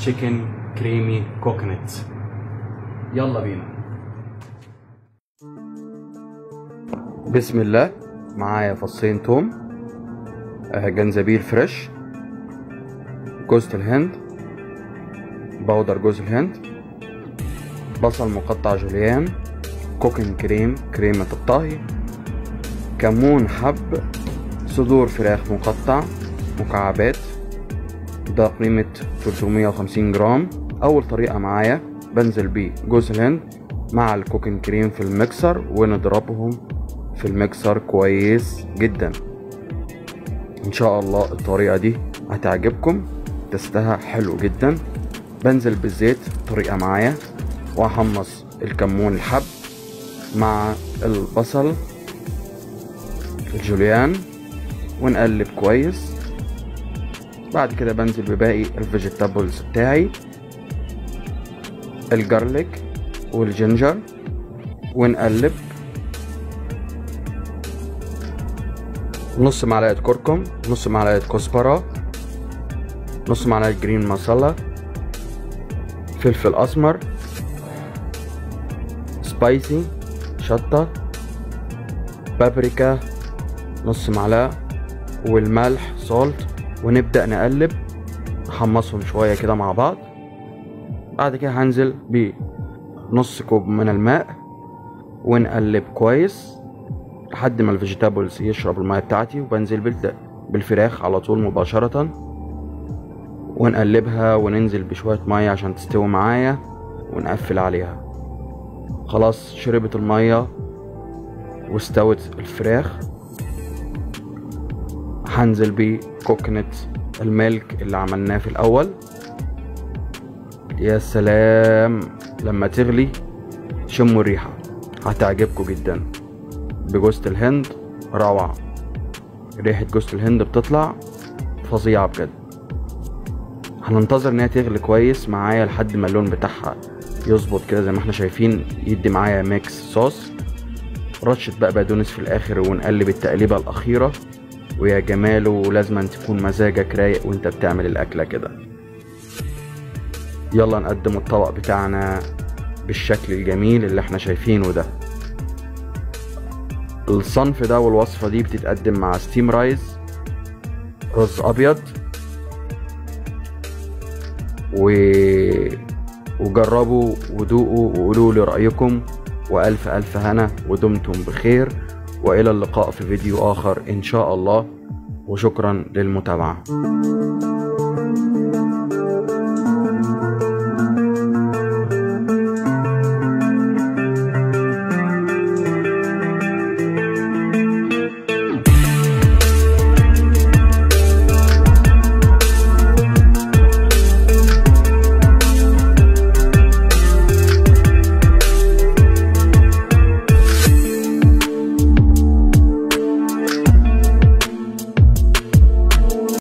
تشيكن كريمي كوكونات يلا بينا بسم الله معايا فصين توم آه، جنزبيل فريش جوز الهند بودر جوز الهند بصل مقطع جوليان كوكن كريم كريمة الطهي كمون حب صدور فراخ مقطع مكعبات ده قيمة 350 جرام أول طريقة معايا بنزل بيه جوز الهند مع الكوكن كريم في الميكسر ونضربهم في الميكسر كويس جدا ان شاء الله الطريقة دي هتعجبكم تستها حلو جدا بنزل بالزيت طريقة معايا واحمص الكمون الحب مع البصل الجوليان ونقلب كويس بعد كده بنزل بباقي الفيجيتابلز بتاعي الجارليك والجنجر ونقلب نص معلقة كركم نص معلقة كزبرة نص معلقة جرين مسالة فلفل أسمر سبايسي شطة بابريكا نص معلقة والملح سولت ونبدأ نقلب نحمصهم شوية كده مع بعض بعد كده هنزل بنص كوب من الماء ونقلب كويس لحد ما الفيجيتابلز يشرب المية بتاعتي وبنزل بالد- بالفراخ على طول مباشرة ونقلبها وننزل بشوية مية عشان تستوي معايا ونقفل عليها خلاص شربت المية واستوت الفراخ هنزل بكوكونات الميلك اللي عملناه في الأول يا سلام لما تغلي شموا الريحة هتعجبكم جدا بجوزة الهند روعة ريحة جوزة الهند بتطلع فظيعة بجد هننتظر انها تغلي كويس معايا لحد ما اللون بتاعها يظبط كده زي ما احنا شايفين يدي معايا ميكس صوص رشة بقى بقدونس في الاخر ونقلب التقليبة الاخيرة ويا جماله لازم تكون مزاجك رايق وانت بتعمل الاكلة كده يلا نقدم الطبق بتاعنا بالشكل الجميل اللي احنا شايفينه ده الصنف ده والوصفة دي بتتقدم مع ستيم رايز رز أبيض و... وجربوا ودوقوا وقولوا لي رأيكم وألف ألف هنا ودمتم بخير وإلى اللقاء في فيديو آخر إن شاء الله وشكرا للمتابعة